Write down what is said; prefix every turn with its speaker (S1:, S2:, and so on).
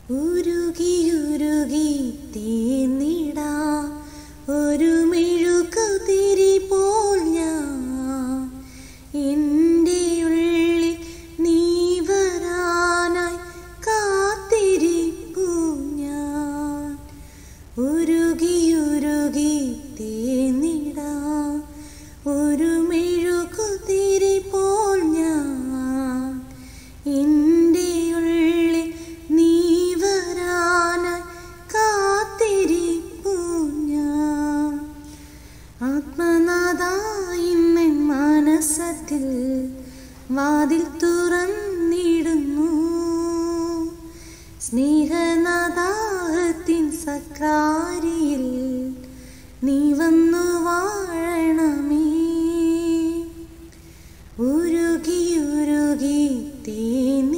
S1: ഉരുകിയുരുകി തീർന്നിടാ ഒരു മെഴുകുതിരി പോൽ ഞാൻ എൻ്റെ ഉള്ളിൽ നീ വരാനായി കാത്തിരിപ്പു ഞാൻ ഉരുകിയുരുകി തീർന്നിടാ ഒരു മെഴുകുതിരി പോൽ ഞാൻ എൻ്റെ ഉള്ളിൽ നീ വരാനായി കാത്തിരിപ്പു ഞാൻ ആത്മനാഥായിന്നൻ മനസ്സത്തിൽ വാതിൽ തുറന്നിടുന്നു സ്നേഹനാദാഹത്തിൻ സക്രാരിയിൽ നീ വന്നു വാഴണമേ ഉരുകി ഉരുകി തേനി